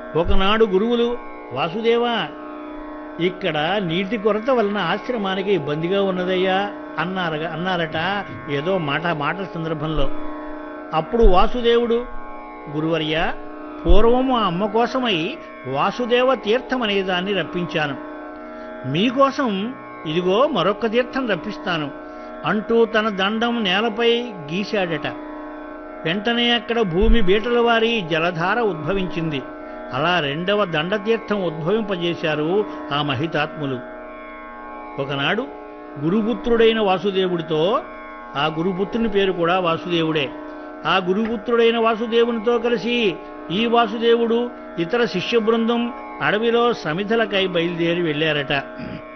ఒకనాడు గురువులు వాసుదేవా ఇక్కడ నీటి కొరత వలన ఆశ్రమానికి ఇబ్బందిగా ఉన్నదయ్యా అన్నారగా అన్నారట ఏదో మాట మాట సందర్భంలో అప్పుడు వాసుదేవుడు గురువర్య పూర్వం మా అమ్మ కోసమై వాసుదేవ తీర్థం అనే దాన్ని రప్పించాను మీకోసం ఇదిగో మరొక్క తీర్థం రప్పిస్తాను అంటూ తన దండం నేలపై గీశాడట వెంటనే అక్కడ భూమి బీటల వారి జలధార ఉద్భవించింది అలా రెండవ దండతీర్థం ఉద్భవింపజేశారు ఆ మహితాత్ములు ఒకనాడు గురుపుత్రుడైన వాసుదేవుడితో ఆ గురుపుత్రుని పేరు కూడా వాసుదేవుడే ఆ గురుపుత్రుడైన వాసుదేవునితో కలిసి ఈ వాసుదేవుడు ఇతర శిష్య బృందం అడవిలో సమిధలకై బయలుదేరి వెళ్ళారట